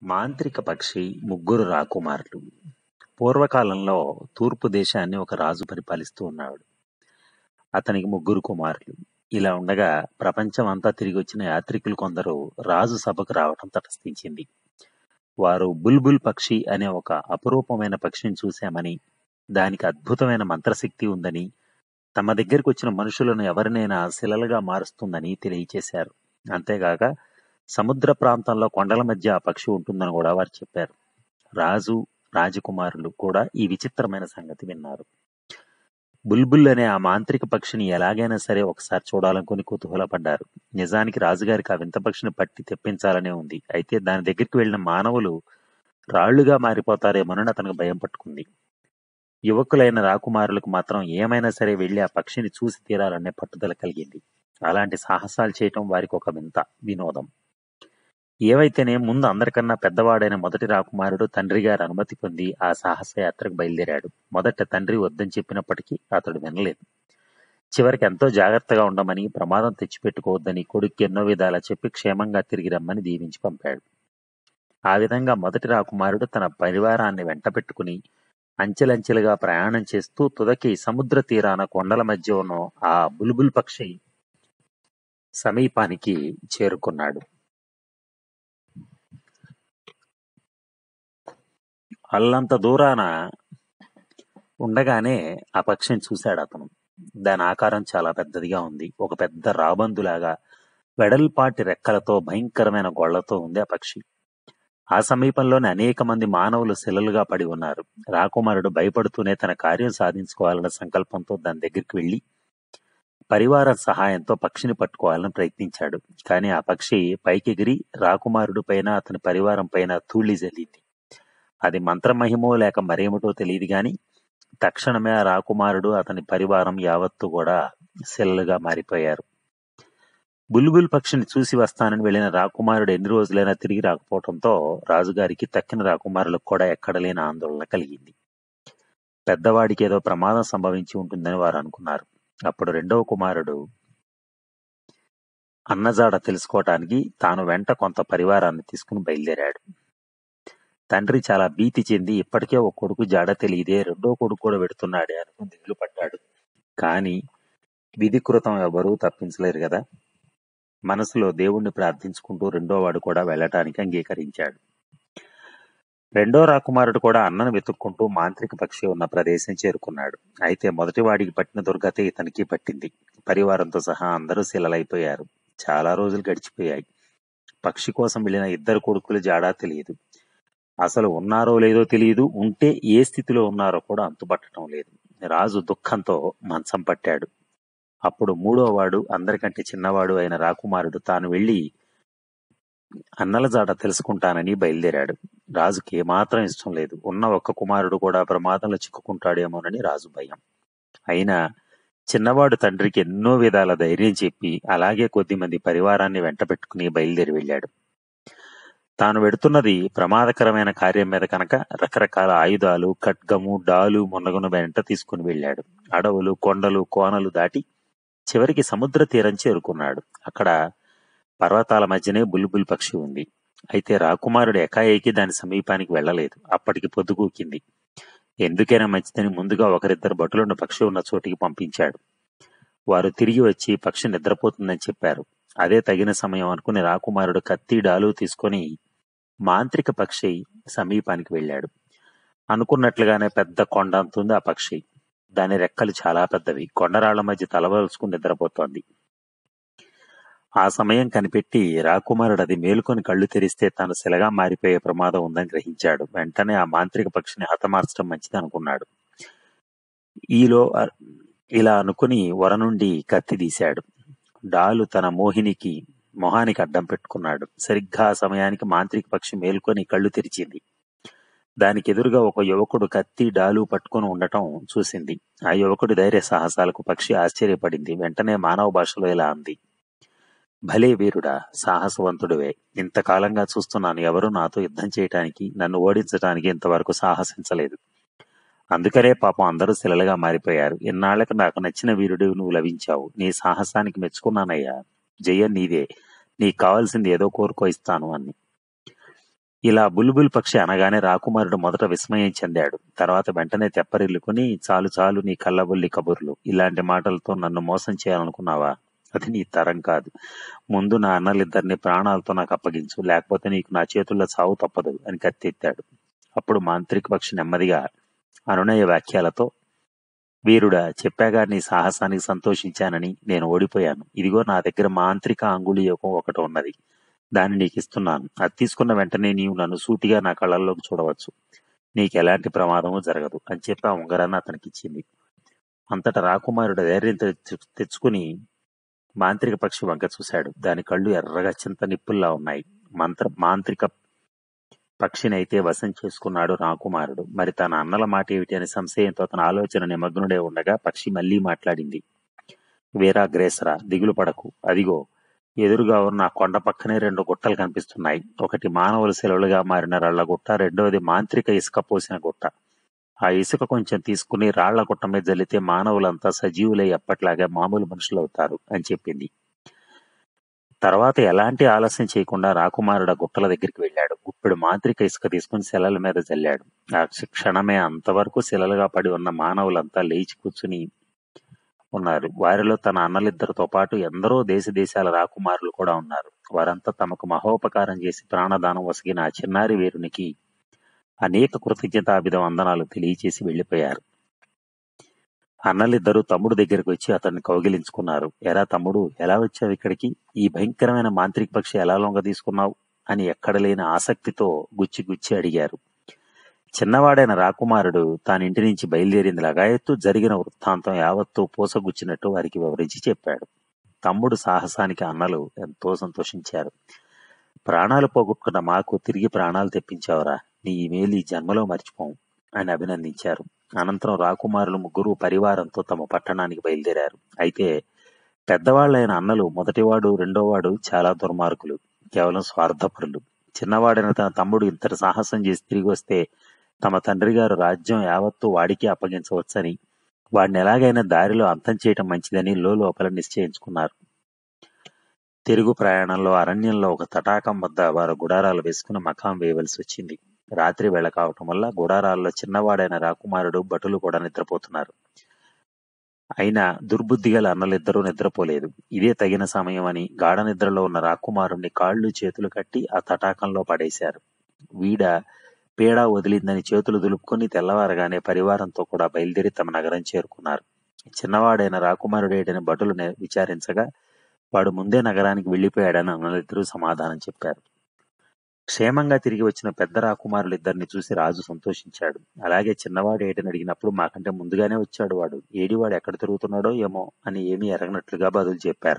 మాంత్రిక పక్షి ముగ్గురు రాకుమారులు పూర్వకాలంలో తూర్పు దేశాన్ని ఒక రాజు పరిపాలిస్తూ ఉన్నాడు అతనికి ముగ్గురు కుమారులు ఇలా ఉండగా ప్రపంచం అంతా తిరిగి వచ్చిన యాత్రికులు కొందరు రాజు సభకు రావటం తటస్థించింది వారు బుల్బుల్ పక్షి అనే ఒక అపురూపమైన పక్షిని చూశామని దానికి అద్భుతమైన మంత్రశక్తి ఉందని తమ దగ్గరికి వచ్చిన మనుషులను ఎవరినైనా శిలలుగా మారుస్తుందని తెలియచేశారు అంతేగాక సముద్ర ప్రాంతంలో కొండల మధ్య ఆ పక్షి ఉంటుందని కూడా వారు చెప్పారు రాజు రాజకుమారులు కూడా ఈ విచిత్రమైన సంగతి విన్నారు బుల్బుల్ అనే ఆ మాంత్రిక పక్షిని ఎలాగైనా సరే ఒకసారి చూడాలనుకుని కుతూహలపడ్డారు నిజానికి రాజుగారికి ఆ వింత పక్షిని పట్టి తెప్పించాలనే ఉంది అయితే దాని దగ్గరికి వెళ్ళిన మానవులు రాళ్లుగా మారిపోతారేమోనని అతనికి భయం పట్టుకుంది యువకులైన రాకుమారులకు మాత్రం ఏమైనా సరే వెళ్లి ఆ పక్షిని చూసి తీరాలనే పట్టుదల కలిగింది అలాంటి సాహసాలు చేయటం వారికి ఒక వింత వినోదం ఏవైతేనే ముందు అందరికన్నా పెద్దవాడైన మొదటి రాకుమారుడు తండ్రి గారి అనుమతి పొంది ఆ సాహస యాత్రకు బయలుదేరాడు మొదట తండ్రి వద్దని చెప్పినప్పటికీ అతడు వినలేదు చివరికి ఎంతో జాగ్రత్తగా ఉండమని ప్రమాదం తెచ్చిపెట్టుకోవద్దని కొడుక్కి ఎన్నో విధాలా చెప్పి క్షేమంగా తిరిగి రమ్మని దీవించి పంపాడు ఆ విధంగా మొదటి రాకుమారుడు తన పరివారాన్ని వెంట పెట్టుకుని అంచెలంచెలుగా ప్రయాణం చేస్తూ తుదకి సముద్ర తీరాన కొండల మధ్య ఉన్న ఆ బుల్బుల్ పక్షి సమీపానికి చేరుకున్నాడు అల్లంత దూరాన ఉండగానే ఆ పక్షిని చూశాడు అతను దాని ఆకారం చాలా పెద్దదిగా ఉంది ఒక పెద్ద రాబందులాగా వెడల్పాటి రెక్కలతో భయంకరమైన గొళ్లతో ఉంది ఆ పక్షి ఆ సమీపంలోనే అనేక మంది మానవులు శిలలుగా పడి ఉన్నారు రాకుమారుడు భయపడుతూనే తన కార్యం సాధించుకోవాలన్న సంకల్పంతో దాని దగ్గరికి వెళ్లి పరివారం సహాయంతో పక్షిని పట్టుకోవాలని ప్రయత్నించాడు కానీ ఆ పక్షి పైకెగిరి రాకుమారుడు పైన అతని పరివారం పైన ధూళి జల్లింది అది మంత్రమహిమో లేక మరేమిటో తెలియదు గాని తక్షణమే ఆ రాకుమారుడు అతని పరివారం యావత్తు కూడా శిలలుగా మారిపోయారు బుల్బుల్ పక్షిని చూసి వస్తానని వెళ్లిన రాకుమారుడు ఎన్ని రోజులైనా తిరిగి రాకపోవడంతో రాజుగారికి తక్కిన రాకుమారులకు కూడా ఎక్కడలేని ఆందోళన కలిగింది పెద్దవాడికి ఏదో ప్రమాదం సంభవించి ఉంటుందని వారు అనుకున్నారు అప్పుడు రెండవ కుమారుడు అన్నజాడ తెలుసుకోవటానికి తాను వెంట కొంత పరివారాన్ని తీసుకుని బయలుదేరాడు తండ్రి చాలా భీతి చెంది ఇప్పటికే ఒక కొడుకు జాడ తెలియదే రెండో కొడుకు కూడా పెడుతున్నాడే అనుకుని దిగులు పడ్డాడు కానీ విధికృతం ఎవరూ తప్పించలేరు కదా మనసులో దేవుణ్ణి ప్రార్థించుకుంటూ రెండో వాడు కూడా వెళ్ళటానికి అంగీకరించాడు రెండో రాకుమారుడు కూడా అన్నను వెతుక్కుంటూ మాంత్రిక పక్షి ఉన్న ప్రదేశం చేరుకున్నాడు అయితే మొదటి వాడికి పట్టిన దుర్గతే ఇతనికి పట్టింది పరివారంతో సహా అందరూ శిలలైపోయారు చాలా రోజులు గడిచిపోయాయి పక్షి కోసం వెళ్ళిన ఇద్దరు కొడుకులు జాడా తెలియదు అసలు ఉన్నారో లేదో తెలియదు ఉంటే ఏ స్థితిలో ఉన్నారో కూడా అంతుపట్టడం లేదు రాజు దుఃఖంతో మంచం పట్టాడు అప్పుడు మూడో వాడు అందరికంటే చిన్నవాడు అయిన రాకుమారుడు తాను వెళ్లి అన్నల జాడ తెలుసుకుంటానని బయలుదేరాడు రాజుకి ఏమాత్రం ఇష్టం లేదు ఉన్న ఒక్క కుమారుడు కూడా ప్రమాదంలో చిక్కుకుంటాడేమోనని రాజు భయం అయినా చిన్నవాడు తండ్రికి ఎన్నో విధాల ధైర్యం చెప్పి అలాగే కొద్దిమంది పరివారాన్ని వెంట పెట్టుకుని బయలుదేరి వెళ్ళాడు తాను వెడుతున్నది ప్రమాదకరమైన కార్యం మీద కనుక రకరకాల ఆయుధాలు ఖడ్గము డాలు మున్నగున వెంట తీసుకుని వెళ్ళాడు అడవులు కొండలు కోనలు దాటి చివరికి సముద్ర తీరం చేరుకున్నాడు అక్కడ పర్వతాల మధ్యనే బుల్బుల్ పక్షి ఉంది అయితే రాకుమారుడు ఎకాఏకి దాని సమీపానికి వెళ్ళలేదు అప్పటికి పొద్దుగూకింది ఎందుకైనా మంచిదని ముందుగా ఒకరిద్దరు భటులున్న పక్షి ఉన్న చోటికి పంపించాడు వారు తిరిగి వచ్చి పక్షి నిద్రపోతుందని చెప్పారు అదే తగిన సమయం అనుకుని రాకుమారుడు కత్తి డాలు తీసుకొని మాంత్రిక పక్షి సమీపానికి వెళ్ళాడు అనుకున్నట్లుగానే పెద్ద కొండ అంతుంది ఆ పక్షి దాని రెక్కలు చాలా పెద్దవి కొండరాళ్ల మధ్య తలవలుచుకుని నిద్రపోతోంది ఆ సమయం కనిపెట్టి రాకుమారుడు అది మేలుకొని కళ్ళు తెరిస్తే తాను శిలగా మారిపోయే ప్రమాదం ఉందని గ్రహించాడు వెంటనే ఆ మాంత్రిక పక్షిని హతమార్చడం మంచిది అనుకున్నాడు ఈలో ఇలా అనుకుని వర నుండి కత్తి తీశాడు డాలు తన మోహినికి మొహానికి అడ్డం పెట్టుకున్నాడు సరిగ్గా ఆ సమయానికి మాంత్రిక పక్షి మేల్కొని కళ్ళు తెరిచింది దానికి ఎదురుగా ఒక యువకుడు కత్తి డాలు పట్టుకుని ఉండటం చూసింది ఆ యువకుడి ధైర్య సాహసాలకు పక్షి ఆశ్చర్యపడింది వెంటనే మానవ భాషలో ఇలా అంది భలే వీరుడా సాహసవంతుడివే ఇంతకాలంగా చూస్తున్నాను ఎవరు నాతో యుద్ధం చేయటానికి నన్ను ఓడించటానికి ఇంతవరకు సాహసించలేదు అందుకనే పాపం అందరూ శిలలుగా మారిపోయారు ఇన్నాళ్లకు నాకు నచ్చిన వీరుడు నువ్వు లభించావు నీ సాహసానికి మెచ్చుకున్నానయ్యా జయం నీదే నీకు కావాల్సింది ఏదో కోరుకో ఇస్తాను అని ఇలా బుల్బుల్ పక్షి అనగానే రాకుమారుడు మొదట విస్మయం చెందాడు తర్వాత వెంటనే తెప్పరిల్లుకుని చాలు చాలు నీ కళ్ళబుల్లి కబుర్లు ఇలాంటి మాటలతో నన్ను మోసం చేయాలనుకున్నావా అది నీ తరం కాదు ముందు నా అన్నలిద్దరిని ప్రాణాలతో నాకు అప్పగించు లేకపోతే నీకు నా చేతుల్లో చావు తప్పదు అని కత్తెత్తాడు అప్పుడు మాంత్రిక పక్షి నెమ్మదిగా అనునయ వాక్యాలతో వీరుడా చెప్పాగా నీ సాహసానికి సంతోషించానని నేను ఓడిపోయాను ఇదిగో నా దగ్గర మాంత్రిక అంగుళీయకం ఒకటి ఉన్నది దాన్ని నీకు ఇస్తున్నాను అది తీసుకున్న వెంటనే నీవు నన్ను సూటిగా నా కళ్ళల్లోకి చూడవచ్చు నీకు ఎలాంటి ప్రమాదము జరగదు అని చెప్పి ఆ ఉంగరాన్ని అతనికి ఇచ్చింది అంతటా రాకుమారుడు ధైర్యం తెచ్చు- తెచ్చుకుని మాంత్రిక పక్షి వంక చూశాడు దాని కళ్ళు ఎర్రగా చింత నిప్పుల్లా ఉన్నాయి మంత్ర మాంత్రిక పక్షినైతే వశం చేసుకున్నాడు రాకుమారుడు మరి తన అన్నల మాట ఏమిటి అనే సంశయంతో తన ఆలోచన నిమగ్నుడే ఉండగా పక్షి మళ్ళీ మాట్లాడింది వీరాగ్రేసరా దిగులు పడకు అదిగో ఎదురుగా ఉన్న ఆ కొండ పక్కనే రెండు గుట్టలు కనిపిస్తున్నాయి ఒకటి మానవుల సెలవులుగా మారిన రాళ్ల గుట్ట రెండవది మాంత్రిక ఇసుక పోసిన గుట్ట ఆ ఇసుక కొంచెం తీసుకుని రాళ్ల గుట్ట మీద జల్లితే మానవులంతా సజీవులై ఎప్పట్లాగే మామూలు మనుషులు అవుతారు అని చెప్పింది తర్వాత ఎలాంటి ఆలస్యం చేయకుండా రాకుమారుడు ఆ గుట్టల దగ్గరికి వెళ్ళాడు గుప్పెడు మాంత్రిక ఇసుక తీసుకుని శిలల మీద జల్లాడు ఆ క్ష- క్షణమే అంతవరకు శిలలుగా పడి ఉన్న మానవులంతా లేచి కూర్చుని ఉన్నారు వారిలో తన అన్నలిద్దరితో పాటు ఎందరో దేశ దేశాల రాకుమారులు కూడా ఉన్నారు వారంతా తమకు మహోపకారం చేసి ప్రాణదానం వసిగిన ఆ చిన్నారి వీరునికి అనేక కృతజ్ఞతాభిధ వందనాలు తెలియచేసి వెళ్లిపోయారు అన్నలిద్దరూ తమ్ముడు దగ్గరికి వచ్చి అతన్ని కౌగిలించుకున్నారు ఎరా తమ్ముడు ఎలా వచ్చావు ఇక్కడికి ఈ భయంకరమైన మాంత్రిక పక్షి ఎలా లొంగ తీసుకున్నావు అని ఎక్కడ లేని ఆసక్తితో గుచ్చి గుచ్చి అడిగారు చిన్నవాడైన రాకుమారుడు తాను ఇంటి నుంచి బయలుదేరింది లగాయత్తు జరిగిన వృత్తాంతం యావత్తూ పూసగుచ్చినట్టు వారికి వివరించి చెప్పాడు తమ్ముడు సాహసానికి అన్నలు ఎంతో సంతోషించారు ప్రాణాలు పోగొట్టుకున్న మాకు తిరిగి ప్రాణాలు తెప్పించావురా నీ ఈ మేలు ఈ జన్మలో మర్చిపోం అని అభినందించారు అనంతరం రాకుమారులు ముగ్గురు పరివారంతో తమ పట్టణానికి బయలుదేరారు అయితే పెద్దవాళ్లైన అన్నలు మొదటివాడు రెండోవాడు చాలా దుర్మార్గులు కేవలం స్వార్థపరులు చిన్నవాడైన తన తమ్ముడు ఇంతటి సాహసం చేసి తిరిగి వస్తే తమ తండ్రి గారు రాజ్యం యావత్తూ వాడికి అప్పగించవచ్చని వాడిని ఎలాగైనా దారిలో అంతం చేయటం మంచిదని లోపల నిశ్చయించుకున్నారు తిరుగు ప్రయాణంలో అరణ్యంలో ఒక తటాకం వద్ద వారు గుడారాలు వేసుకుని మకాం వేయవలసి వచ్చింది రాత్రి వేళ కావటం వల్ల గుడారాల్లో చిన్నవాడైన రాకుమారుడు భటులు కూడా నిద్రపోతున్నారు అయినా దుర్బుద్ధి గల అన్నలిద్దరూ నిద్రపోలేదు ఇదే తగిన సమయం అని గాఢ నిద్రలో ఉన్న రాకుమారుణ్ణి కాళ్ళు చేతులు కట్టి ఆ తటాకంలో పడేశారు వీడ పీడ వదిలిందని చేతులు దులుపుకొని తెల్లవారగానే పరివారంతో కూడా బయలుదేరి తమ నగరం చేరుకున్నారు చిన్నవాడైన రాకుమారుడేటని భటులు నే- విచారించగా వాడు ముందే నగరానికి వెళ్లిపోయాడని అన్నలిద్దరూ సమాధానం చెప్పారు క్షేమంగా తిరిగి వచ్చిన పెద్ద రాకుమారులిద్దరిని చూసి రాజు సంతోషించాడు అలాగే చిన్నవాడు ఏటని అడిగినప్పుడు మాకంటే ముందుగానే వచ్చాడు వాడు ఏడివాడు ఎక్కడ తిరుగుతున్నాడో ఏమో అని ఏమీ ఎరగనట్లుగా బదులు చెప్పారు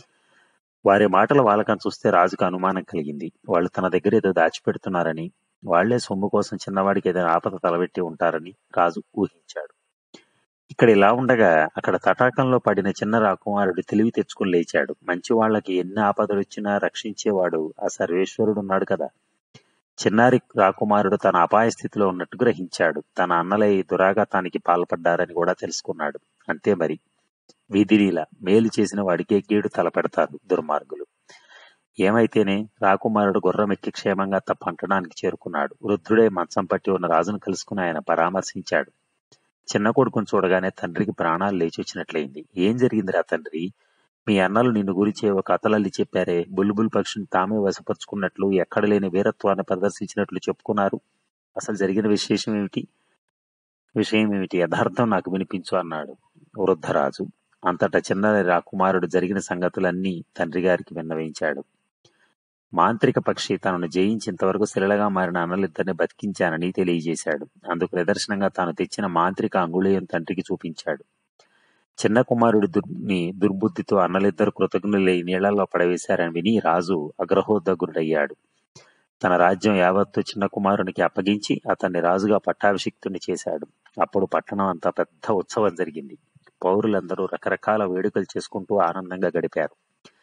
వారి మాటల వాలకం చూస్తే రాజుకు అనుమానం కలిగింది వాళ్ళు తన దగ్గర ఏదో దాచిపెడుతున్నారని వాళ్లే సొమ్ము కోసం చిన్నవాడికి ఏదైనా ఆపద తలబెట్టి ఉంటారని రాజు ఊహించాడు ఇక్కడ ఇలా ఉండగా అక్కడ తటాకంలో పడిన చిన్న రాకుమారుడు తెలివి తెచ్చుకుని లేచాడు మంచి వాళ్ళకి ఎన్ని ఆపదలు వచ్చినా రక్షించేవాడు ఆ సర్వేశ్వరుడు ఉన్నాడు కదా చిన్నారి రాకుమారుడు తన అపాయ స్థితిలో ఉన్నట్టు గ్రహించాడు తన అన్నలై దురాఘాతానికి పాల్పడ్డారని కూడా తెలుసుకున్నాడు అంతే మరి వీధిలీల మేలు చేసిన వాడికే కీడు తలపెడతారు దుర్మార్గులు ఏమైతేనే రాకుమారుడు గుర్రమెక్కి క్షేమంగా తప్ప పట్టణానికి చేరుకున్నాడు వృద్ధుడే మంచం పట్టి ఉన్న రాజును కలుసుకుని ఆయన పరామర్శించాడు చిన్న కొడుకును చూడగానే తండ్రికి ప్రాణాలు లేచి వచ్చినట్లయింది ఏం జరిగిందిరా తండ్రి మీ అన్నలు నిన్ను గురించి ఒక కథలల్లి చెప్పారే బుల్బుల్ పక్షిని తామే వశపరుచుకున్నట్లు ఎక్కడ లేని వీరత్వాన్ని ప్రదర్శించినట్లు చెప్పుకున్నారు అసలు జరిగిన విశేషం ఏమిటి విషయం ఏమిటి యథార్థం నాకు వినిపించు అన్నాడు వృద్ధరాజు అంతటా చిన్న రాకుమారుడు జరిగిన సంగతులన్నీ తండ్రి గారికి విన్నవించాడు మాంత్రిక పక్షి తనను జయించేంతవరకు శిలలుగా మారిన అన్నలిద్దరిని బతికించానని తెలియజేశాడు అందుకు నిదర్శనంగా తాను తెచ్చిన మాంత్రిక అంగుళీయం తండ్రికి చూపించాడు చిన్న కుమారుడి దుర్ని దుర్బుద్ధితో అన్నలిద్దరు కృతజ్ఞులై నీళ్లలో పడవేశారని విని రాజు అగ్రహోదగ్రుడయ్యాడు తన రాజ్యం యావత్తు చిన్న కుమారునికి అప్పగించి అతన్ని రాజుగా పట్టాభిషిక్తుని చేశాడు అప్పుడు పట్టణం అంతా పెద్ద ఉత్సవం జరిగింది పౌరులందరూ రకరకాల వేడుకలు చేసుకుంటూ ఆనందంగా గడిపారు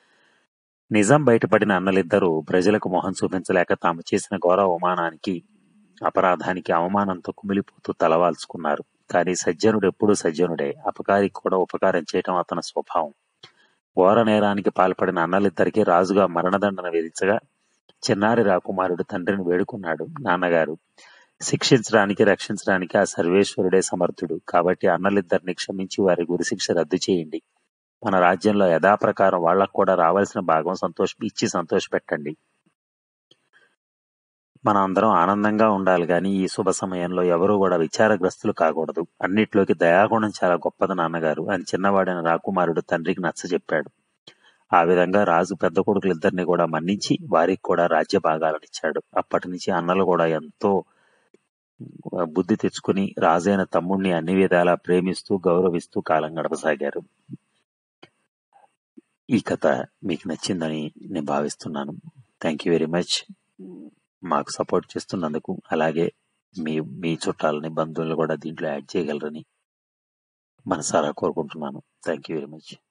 నిజం బయటపడిన అన్నలిద్దరూ ప్రజలకు మొహం చూపించలేక తాము చేసిన ఘోర అవమానానికి అపరాధానికి అవమానంతో కుమిలిపోతూ తలవాల్చుకున్నారు కానీ సజ్జనుడు ఎప్పుడూ సజ్జనుడే అపకారికి కూడా ఉపకారం చేయటం అతని స్వభావం ఘోర నేరానికి పాల్పడిన అన్నలిద్దరికీ రాజుగా మరణదండన విధించగా చిన్నారి రాకుమారుడు తండ్రిని వేడుకున్నాడు నాన్నగారు శిక్షించడానికి రక్షించడానికి ఆ సర్వేశ్వరుడే సమర్థుడు కాబట్టి అన్నలిద్దరిని క్షమించి వారి గురిశిక్ష రద్దు చేయండి మన రాజ్యంలో యథాప్రకారం వాళ్ళకు కూడా రావాల్సిన భాగం సంతోష ఇచ్చి సంతోషపెట్టండి మన అందరం ఆనందంగా ఉండాలి కానీ ఈ శుభ సమయంలో ఎవరూ కూడా విచారగ్రస్తులు కాకూడదు అన్నిట్లోకి దయాగుణం చాలా గొప్పది నాన్నగారు అని చిన్నవాడైన రాకుమారుడు తండ్రికి నచ్చ చెప్పాడు ఆ విధంగా రాజు పెద్ద కొడుకులిద్దరిని కూడా మన్నించి వారికి కూడా రాజ్య భాగాలనిచ్చాడు అప్పటి నుంచి అన్నలు కూడా ఎంతో బుద్ధి తెచ్చుకుని రాజైన తమ్ముడిని అన్ని విధాలా ప్రేమిస్తూ గౌరవిస్తూ కాలం గడపసాగారు ఈ కథ మీకు నచ్చిందని నేను భావిస్తున్నాను థ్యాంక్ యూ వెరీ మచ్ మాకు సపోర్ట్ చేస్తున్నందుకు అలాగే మీ మీ చుట్టాలని బంధువులను కూడా దీంట్లో యాడ్ చేయగలరని మనసారా కోరుకుంటున్నాను థ్యాంక్ యూ వెరీ మచ్